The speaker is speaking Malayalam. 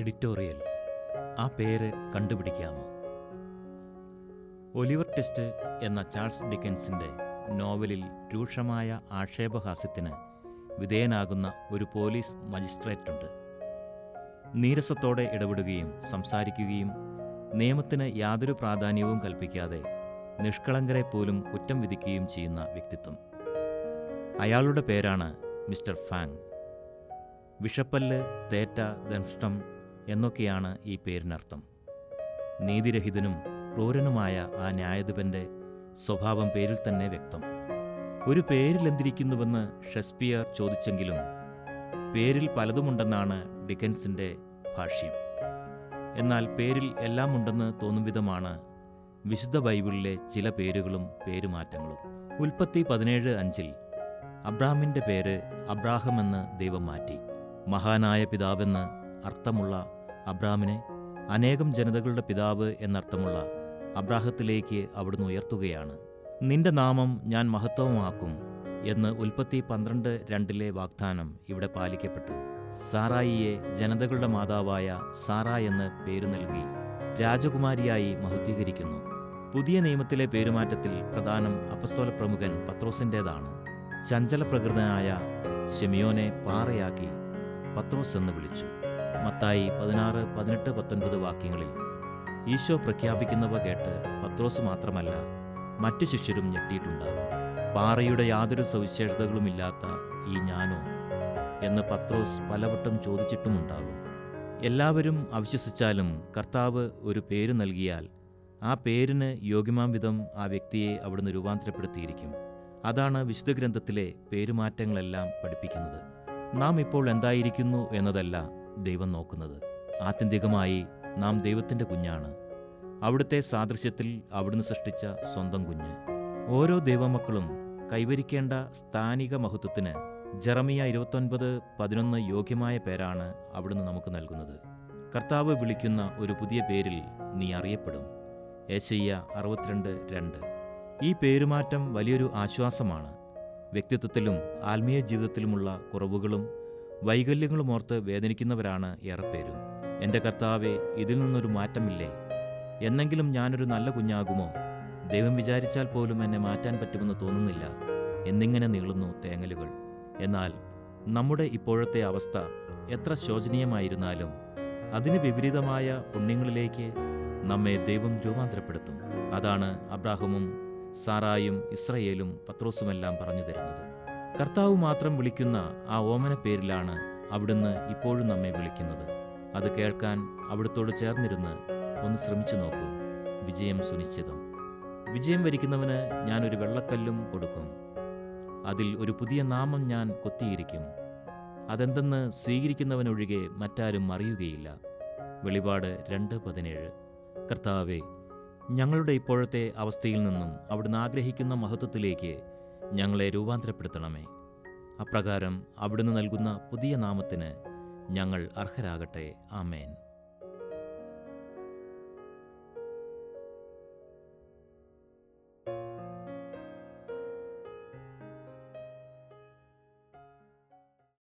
എഡിറ്റോറിയൽ ആ പേര് കണ്ടുപിടിക്കാമോ ഒലിവർ ടെസ്റ്റ് എന്ന ചാൾസ് ഡിക്കൻസിന്റെ നോവലിൽ രൂക്ഷമായ ആക്ഷേപഹാസ്യത്തിന് വിധേയനാകുന്ന ഒരു പോലീസ് മജിസ്ട്രേറ്റുണ്ട് നീരസത്തോടെ ഇടപെടുകയും സംസാരിക്കുകയും നിയമത്തിന് യാതൊരു പ്രാധാന്യവും കൽപ്പിക്കാതെ നിഷ്കളങ്കരെ പോലും കുറ്റം വിധിക്കുകയും ചെയ്യുന്ന വ്യക്തിത്വം അയാളുടെ പേരാണ് മിസ്റ്റർ ഫാങ് വിഷപ്പല്ല് തേറ്റ ദംഷ്ടം എന്നൊക്കെയാണ് ഈ പേരിനർത്ഥം നീതിരഹിതനും ക്രൂരനുമായ ആ ന്യായാധിപന്റെ സ്വഭാവം പേരിൽ തന്നെ വ്യക്തം ഒരു പേരിൽ എന്തിരിക്കുന്നുവെന്ന് ഷെക്സ്പിയർ ചോദിച്ചെങ്കിലും പേരിൽ പലതുമുണ്ടെന്നാണ് ഡിക്കൻസിന്റെ ഭാഷ്യം എന്നാൽ പേരിൽ എല്ലാം ഉണ്ടെന്ന് തോന്നും വിധമാണ് വിശുദ്ധ ബൈബിളിലെ ചില പേരുകളും പേരുമാറ്റങ്ങളും ഉൽപ്പത്തി പതിനേഴ് അഞ്ചിൽ അബ്രാമിന്റെ പേര് അബ്രാഹമെന്ന് ദൈവം മാറ്റി മഹാനായ പിതാവെന്ന് അർത്ഥമുള്ള അബ്രാമിനെ അനേകം ജനതകളുടെ പിതാവ് എന്നർത്ഥമുള്ള അബ്രാഹത്തിലേക്ക് അവിടുന്ന് ഉയർത്തുകയാണ് നിന്റെ നാമം ഞാൻ മഹത്വമാക്കും എന്ന് ഉൽപ്പത്തി പന്ത്രണ്ട് രണ്ടിലെ വാഗ്ദാനം ഇവിടെ പാലിക്കപ്പെട്ടു സാറായിയെ ജനതകളുടെ മാതാവായ സാറ എന്ന് പേരു നൽകി രാജകുമാരിയായി മഹത്വീകരിക്കുന്നു പുതിയ നിയമത്തിലെ പേരുമാറ്റത്തിൽ പ്രധാനം അപസ്തോല പ്രമുഖൻ പത്രോസിൻ്റേതാണ് ചഞ്ചല പ്രകൃതനായ ഷെമിയോനെ പാറയാക്കി പത്രോസ് എന്ന് വിളിച്ചു മത്തായി പതിനാറ് പതിനെട്ട് പത്തൊൻപത് വാക്യങ്ങളിൽ ഈശോ പ്രഖ്യാപിക്കുന്നവ കേട്ട് പത്രോസ് മാത്രമല്ല മറ്റു ശിഷ്യരും ഞെട്ടിയിട്ടുണ്ടാകും പാറയുടെ യാതൊരു സവിശേഷതകളുമില്ലാത്ത ഈ ഞാനോ എന്ന് പത്രോസ് പലവട്ടം ചോദിച്ചിട്ടുമുണ്ടാകും എല്ലാവരും അവിശ്വസിച്ചാലും കർത്താവ് ഒരു പേര് നൽകിയാൽ ആ പേരിന് യോഗ്യമാം വിധം ആ വ്യക്തിയെ അവിടുന്ന് രൂപാന്തരപ്പെടുത്തിയിരിക്കും അതാണ് വിശുദ്ധ ഗ്രന്ഥത്തിലെ പേരുമാറ്റങ്ങളെല്ലാം പഠിപ്പിക്കുന്നത് നാം ഇപ്പോൾ എന്തായിരിക്കുന്നു എന്നതല്ല ദൈവം നോക്കുന്നത് ആത്യന്തികമായി നാം ദൈവത്തിൻ്റെ കുഞ്ഞാണ് അവിടുത്തെ സാദൃശ്യത്തിൽ അവിടുന്ന് സൃഷ്ടിച്ച സ്വന്തം കുഞ്ഞ് ഓരോ ദൈവമക്കളും കൈവരിക്കേണ്ട സ്ഥാനിക മഹത്വത്തിന് ജറമിയ ഇരുപത്തൊൻപത് പതിനൊന്ന് യോഗ്യമായ പേരാണ് അവിടുന്ന് നമുക്ക് നൽകുന്നത് കർത്താവ് വിളിക്കുന്ന ഒരു പുതിയ പേരിൽ നീ അറിയപ്പെടും ഏശയ്യ അറുപത്തിരണ്ട് രണ്ട് ഈ പേരുമാറ്റം വലിയൊരു ആശ്വാസമാണ് വ്യക്തിത്വത്തിലും ആത്മീയ ജീവിതത്തിലുമുള്ള കുറവുകളും വൈകല്യങ്ങളും ഓർത്ത് വേദനിക്കുന്നവരാണ് ഏറെപ്പേരും എൻ്റെ കർത്താവെ ഇതിൽ നിന്നൊരു മാറ്റമില്ലേ എന്നെങ്കിലും ഞാനൊരു നല്ല കുഞ്ഞാകുമോ ദൈവം വിചാരിച്ചാൽ പോലും എന്നെ മാറ്റാൻ പറ്റുമെന്ന് തോന്നുന്നില്ല എന്നിങ്ങനെ നീളുന്നു തേങ്ങലുകൾ എന്നാൽ നമ്മുടെ ഇപ്പോഴത്തെ അവസ്ഥ എത്ര ശോചനീയമായിരുന്നാലും അതിന് വിപരീതമായ പുണ്യങ്ങളിലേക്ക് നമ്മെ ദൈവം രൂപാന്തരപ്പെടുത്തും അതാണ് അബ്രാഹമും സാറായും ഇസ്രയേലും പത്രോസുമെല്ലാം പറഞ്ഞു തരുന്നത് കർത്താവ് മാത്രം വിളിക്കുന്ന ആ ഓമന പേരിലാണ് അവിടുന്ന് ഇപ്പോഴും നമ്മെ വിളിക്കുന്നത് അത് കേൾക്കാൻ അവിടുത്തോട് ചേർന്നിരുന്ന് ഒന്ന് ശ്രമിച്ചു നോക്കൂ വിജയം സുനിശ്ചിതം വിജയം വരിക്കുന്നവന് ഞാൻ ഒരു വെള്ളക്കല്ലും കൊടുക്കും അതിൽ ഒരു പുതിയ നാമം ഞാൻ കൊത്തിയിരിക്കും അതെന്തെന്ന് സ്വീകരിക്കുന്നവനൊഴികെ മറ്റാരും അറിയുകയില്ല വെളിപാട് രണ്ട് പതിനേഴ് കർത്താവെ ഞങ്ങളുടെ ഇപ്പോഴത്തെ അവസ്ഥയിൽ നിന്നും അവിടുന്ന് ആഗ്രഹിക്കുന്ന മഹത്വത്തിലേക്ക് ഞങ്ങളെ രൂപാന്തരപ്പെടുത്തണമേ അപ്രകാരം അവിടുന്ന് നൽകുന്ന പുതിയ നാമത്തിന് ഞങ്ങൾ അർഹരാകട്ടെ ആമേൻ